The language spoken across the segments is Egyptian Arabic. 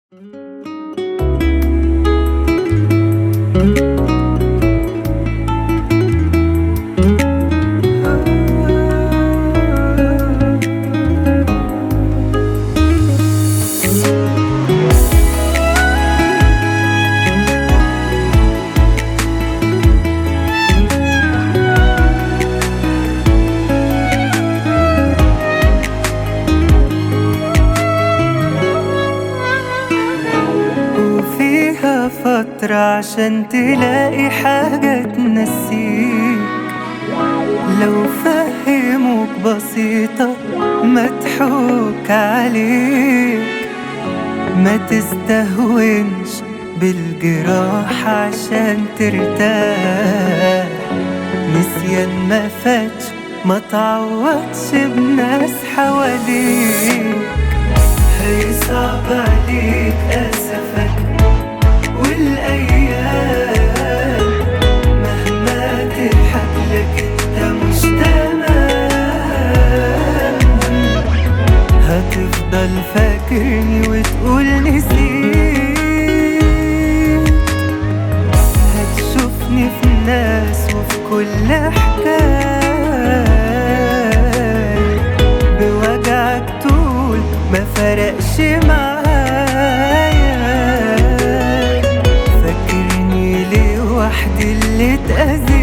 وفيها فترة عشان تلاقي حاجة تنسيك لو فهموك بسيطة مضحوك عليك ما تستهونش بالجراح عشان ترتاح نسيان ما فاتش ما تعوضش بناس حواليك هيصعب عليك أسفك والأيام مهما تضحك لك انت مش تمام هتفضل فاكرني وتقول نسيت هتشوفني في الناس وفي كل حكاية بوجعك طول ما فرقش معايا فاكرني ليه وحدي اللي اتأذيت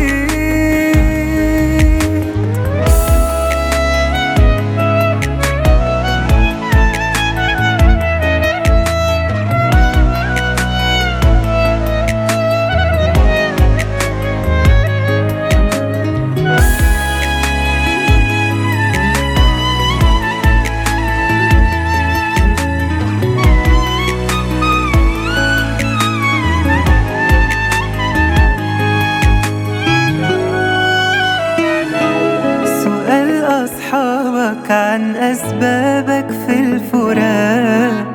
سؤال أصحابك عن أسبابك في الفراق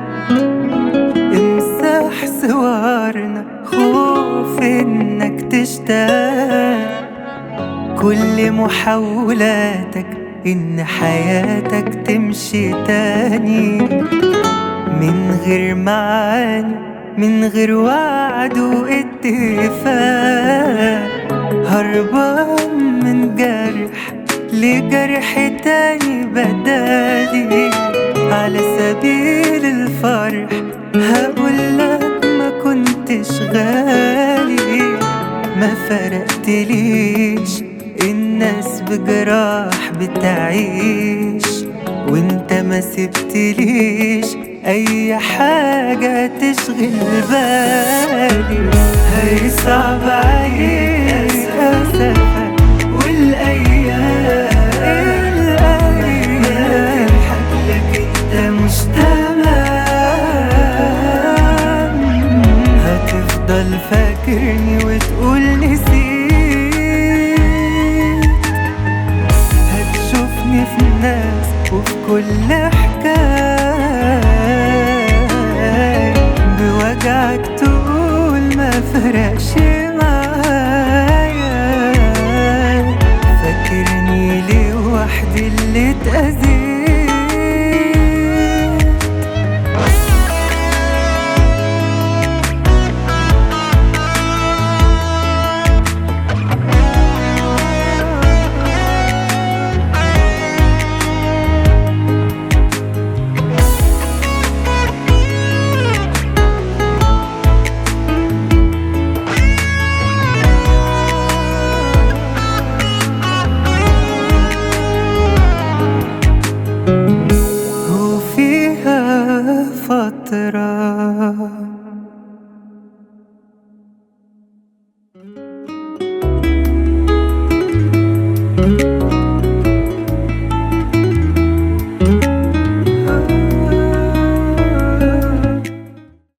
امسح صورنا خوف إنك تشتاق كل محاولاتك إن حياتك تمشي تاني من غير معاني من غير وعد واتفاق هربان من جرح لجرح تاني بدالي على سبيل الفرح هقولك ما كنتش غالي ما فرقتليش الناس بجراح بتعيش وانت ما سبتليش اي حاجة تشغل بالي هيصعب عليك اسفك والايام الايام حقلك انت مش تمام هتفضل فاكرني وتقول نسيت هتشوفني في الناس وفي كل حكاية بوجعك تقول ما فرقش معايا فاكرني ليه وحدي اللي اتأذيت وفيها فترة